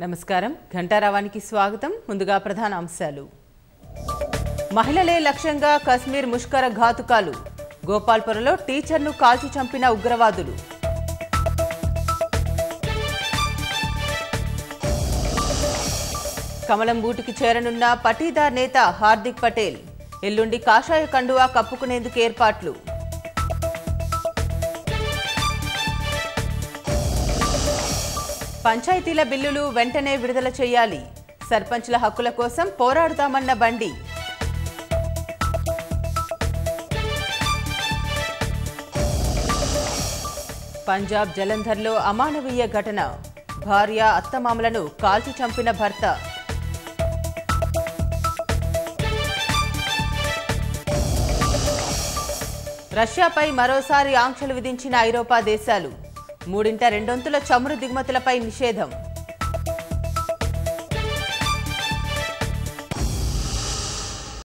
నమస్కారం ఘంటారావానికి స్వాగతం ముందుగా ప్రధాన అంశాలు మహిళలే లక్ష్యంగా కశ్మీర్ ముష్కర ఘాతుకాలు గోపాల్పురలో టీచర్ను కాల్చి చంపిన ఉగ్రవాదులు కమలం బూటికి చేరనున్న పటీదార్ నేత హార్దిక్ పటేల్ ఎల్లుండి కాషాయ కండువా కప్పుకునేందుకు ఏర్పాట్లు పంచాయతీల బిల్లులు వెంటనే విడుదల చేయాలి సర్పంచ్ల హక్కుల కోసం పోరాడుతామన్న బండి పంజాబ్ జలంధర్లో అమానవీయ ఘటన భార్య అత్తమామలను కాల్చి చంపిన భర్త రష్యాపై మరోసారి ఆంక్షలు విధించిన ఐరోపా దేశాలు మూడింట రెండొంతుల చమురు దిగుమతులపై నిషేధం